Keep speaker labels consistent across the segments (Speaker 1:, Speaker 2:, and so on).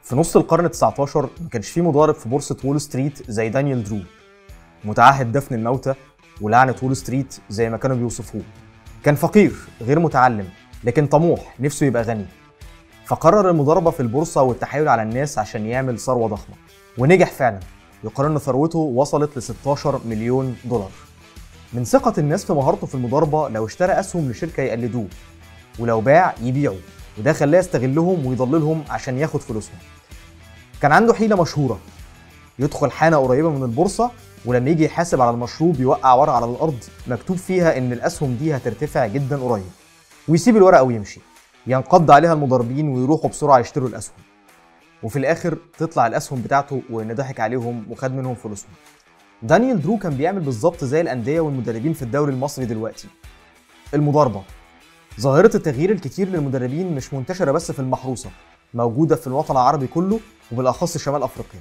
Speaker 1: في نص القرن ال 19 ما كانش في مضارب في بورصة وول ستريت زي دانيال درو متعهد دفن الموتى ولعنة وول ستريت زي ما كانوا بيوصفوه كان فقير غير متعلم لكن طموح نفسه يبقى غني فقرر المضاربة في البورصة والتحايل على الناس عشان يعمل ثروة ضخمة ونجح فعلا يقال ان ثروته وصلت ل 16 مليون دولار من ثقة الناس في مهارته في المضاربة لو اشترى أسهم لشركة يقلدوه ولو باع يبيعوا وده خلاه يستغلهم ويضللهم عشان ياخد فلوسهم كان عنده حيلة مشهورة يدخل حانة قريبة من البورصة ولما يجي يحاسب على المشروب يوقع ورقة على الأرض مكتوب فيها إن الأسهم دي هترتفع جدا قريب ويسيب الورقة ويمشي ينقض عليها المضاربين ويروحوا بسرعة يشتروا الأسهم وفي الآخر تطلع الأسهم بتاعته وإن ضحك عليهم وخد منهم فلوسهم دانيال درو كان بيعمل بالظبط زي الأندية والمدربين في الدوري المصري دلوقتي المضاربة ظاهرة التغيير الكتير للمدربين مش منتشرة بس في المحروسة موجودة في الوطن العربي كله وبالأخص شمال أفريقيا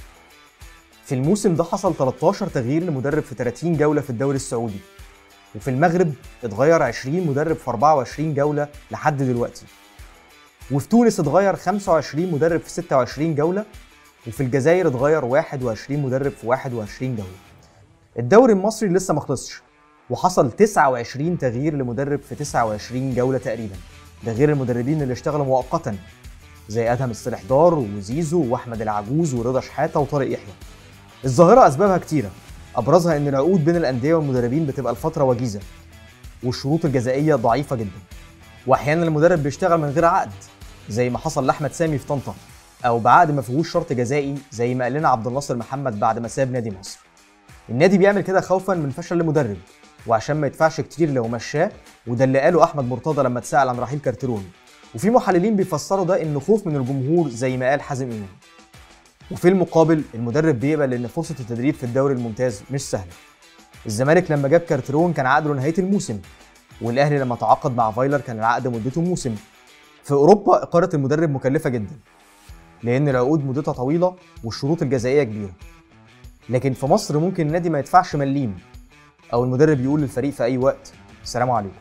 Speaker 1: في الموسم ده حصل 13 تغيير لمدرب في 30 جولة في الدوري السعودي وفي المغرب اتغير 20 مدرب في 24 جولة لحد دلوقتي وفي تونس اتغير 25 مدرب في 26 جولة وفي الجزائر اتغير 21 مدرب في 21 جولة الدوري المصري لسه ما خلصش وحصل 29 تغيير لمدرب في 29 جولة تقريبا ده غير المدربين اللي اشتغلوا مؤقتا زي ادهم السلحدار وزيزو واحمد العجوز ورضا شحاته وطارق يحيى الظاهرة أسبابها كتيرة أبرزها إن العقود بين الأندية والمدربين بتبقى الفترة وجيزة والشروط الجزائية ضعيفة جدا وأحيانا المدرب بيشتغل من غير عقد زي ما حصل لأحمد سامي في طنطا أو بعقد ما فيهوش شرط جزائي زي ما قال لنا عبد الناصر محمد بعد ما ساب نادي مصر النادي بيعمل كده خوفا من فشل المدرب وعشان ما يدفعش كتير لو مشاه وده اللي قاله أحمد مرتضى لما اتسأل عن رحيل كارتيرون وفي محللين بيفسروا ده إنه خوف من الجمهور زي ما قال حازم إمام وفي المقابل المدرب بيقبل ان فرصه التدريب في الدوري الممتاز مش سهله الزمالك لما جاب كارترون كان عقده لنهايه الموسم والاهلي لما تعاقد مع فايلر كان العقد مدته موسم في اوروبا اقاله المدرب مكلفه جدا لان العقود مدتها طويله والشروط الجزائيه كبيره لكن في مصر ممكن النادي ما يدفعش مليم او المدرب يقول للفريق في اي وقت السلام عليكم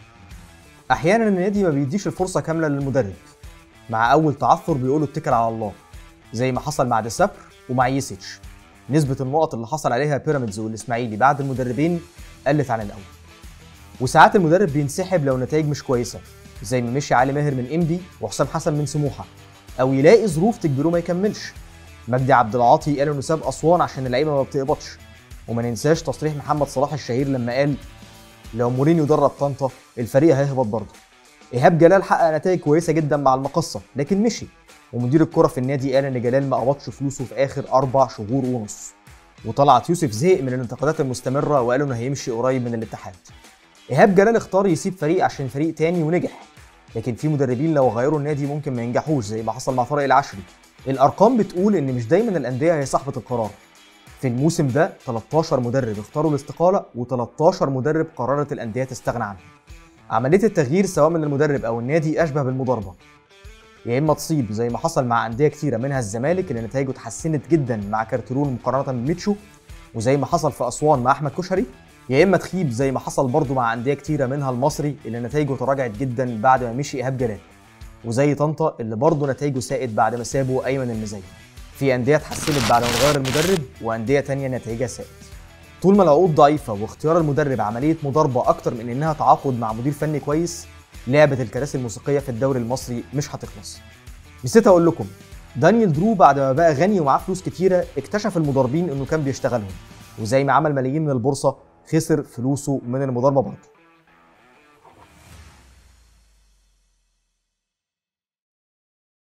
Speaker 1: احيانا النادي ما بيديش الفرصه كامله للمدرب مع اول تعثر بيقولوا اتكل على الله زي ما حصل مع ديسابر ومع ييسيتش نسبة النقط اللي حصل عليها بيراميدز والإسماعيلي بعد المدربين قلت عن الأول وساعات المدرب بينسحب لو نتائج مش كويسة زي ما مشي علي ماهر من إنبي وحسام حسن من سموحة أو يلاقي ظروف تجبره ما يكملش مجدي عبد العاطي قال إنه ساب أسوان عشان اللعيبة ما بتقبضش وما ننساش تصريح محمد صلاح الشهير لما قال لو مورينيو درب طنطا الفريق هيهبط برضه إيهاب جلال حقق نتائج كويسة جدا مع المقصة لكن مشي ومدير الكرة في النادي قال ان جلال ما قبضش فلوسه في اخر اربع شهور ونص وطلعت يوسف زهق من الانتقادات المستمرة وقال انه هيمشي قريب من الاتحاد ايهاب جلال اختار يسيب فريق عشان فريق تاني ونجح لكن في مدربين لو غيروا النادي ممكن ما ينجحوش زي ما حصل مع طارق العشري الارقام بتقول ان مش دايما الانديه هي صاحبه القرار في الموسم ده 13 مدرب اختاروا الاستقاله و13 مدرب قررت الانديه تستغنى عنهم عمليه التغيير سواء من المدرب او النادي اشبه بالمضاربه يا اما تصيب زي ما حصل مع انديه كتيره منها الزمالك اللي نتائجه اتحسنت جدا مع كارترون مقارنه بميتشو وزي ما حصل في اسوان مع احمد كشري يا اما تخيب زي ما حصل برضه مع انديه كتيره منها المصري اللي نتائجه تراجعت جدا بعد ما مشي ايهاب جلال وزي طنطا اللي برضه نتائجه ساءت بعد ما سابوا ايمن المزين في انديه اتحسنت بعد ما اتغير المدرب وانديه تانية نتائجها ساءت طول ما العقود ضعيفه واختيار المدرب عمليه مضاربه اكتر من انها تعاقد مع مدير فني كويس لعبه الكراسي الموسيقيه في الدوري المصري مش هتخلص نسيت اقول لكم دانيال درو بعد ما بقى غني ومعاه فلوس كتيره اكتشف المضاربين انه كان بيشتغلهم وزي ما عمل ملايين من البورصه خسر فلوسه من المضاربه برضه